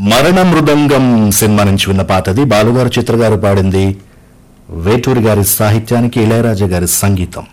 మరణ మృదంగం సినిమా నుంచి విన్న పాట అది బాలుగారు చిత్ర గారు పాడింది వేటూరి గారి సాహిత్యానికి ఇళయరాజా గారి సంగీతం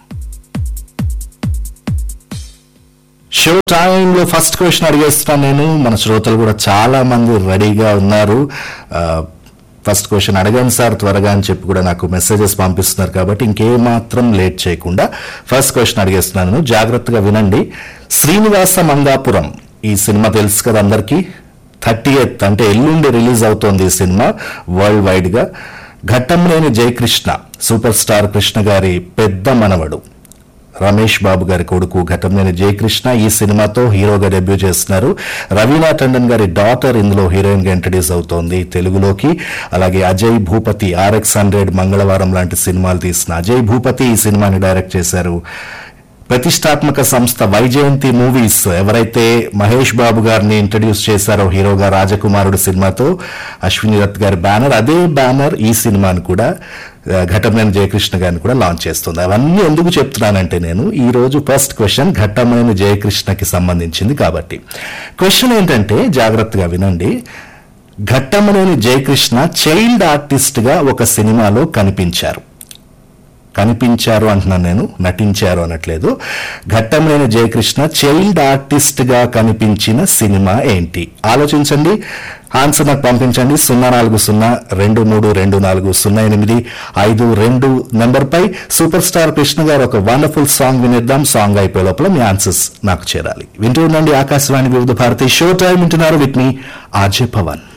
షో టైంలో ఫస్ట్ క్వశ్చన్ అడిగేస్తున్నాను నేను మన శ్రోతలు కూడా చాలా మంది రెడీగా ఉన్నారు ఆ, ఫస్ట్ క్వశ్చన్ అడగాను సార్ త్వరగా అని చెప్పి కూడా నాకు మెసేజెస్ పంపిస్తున్నారు కాబట్టి ఇంకేమాత్రం లేట్ చేయకుండా ఫస్ట్ క్వశ్చన్ అడిగేస్తున్నాను జాగ్రత్తగా వినండి శ్రీనివాస మంగాపురం ఈ సినిమా తెలుసు కదా అందరికీ థర్టీ ఎయిత్ అంటే ఎల్లుండి రిలీజ్ అవుతోంది ఈ సినిమా వరల్డ్ వైడ్ గా ఘట్టంలేని జయకృష్ణ సూపర్ స్టార్ కృష్ణ గారి పెద్ద మనవడు రమేష్ బాబు గారి కొడుకు ఘటంనేని జయకృష్ణ ఈ సినిమాతో హీరోగా డెబ్యూ చేస్తున్నారు రవీనా టండన్ గారి డాటర్ ఇందులో హీరోయిన్ గా ఇంట్రడ్యూస్ అవుతోంది తెలుగులోకి అలాగే అజయ్ భూపతి ఆర్ఎక్స్ హండ్రెడ్ మంగళవారం లాంటి సినిమాలు తీసిన అజయ్ భూపతి ఈ సినిమాని డైరెక్ట్ చేశారు ప్రతిష్టాత్మక సంస్థ వైజయంతి మూవీస్ ఎవరైతే మహేష్ బాబు గారిని ఇంట్రడ్యూస్ చేశారో హీరోగా రాజకుమారుడు సినిమాతో అశ్విని దత్ గారి బ్యానర్ అదే బ్యానర్ ఈ సినిమాను కూడా ఆ, ఘట్టమనేని జయకృష్ణ గారిని కూడా లాంచ్ చేస్తుంది అవన్నీ ఎందుకు చెప్తున్నానంటే నేను ఈ రోజు ఫస్ట్ క్వశ్చన్ ఘట్టమనేని జయకృష్ణకి సంబంధించింది కాబట్టి క్వశ్చన్ ఏంటంటే జాగ్రత్తగా వినండి ఘట్టమనేని జయకృష్ణ చైల్డ్ ఆర్టిస్ట్ గా ఒక సినిమాలో కనిపించారు కనిపించారు అంటున్నాను నేను నటించారు అనట్లేదు ఘట్టంలేని జయకృష్ణ చైల్డ్ ఆర్టిస్ట్ గా కనిపించిన సినిమా ఏంటి ఆలోచించండి ఆన్సర్ నాకు పంపించండి సున్నా నాలుగు సున్నా రెండు మూడు రెండు నాలుగు సున్నా ఎనిమిది ఐదు రెండు నెంబర్ పై సూపర్ స్టార్ కృష్ణ గారు ఒక వండర్ఫుల్ సాంగ్ వినిద్దాం సాంగ్ అయిపోయే లోపల మీ ఆన్సర్స్ నాకు చేరాలి వింటూ ఉండండి ఆకాశవాణి వివిధ భారతి షో టైం వింటున్నారు విత్ మీ ఆర్జే పవన్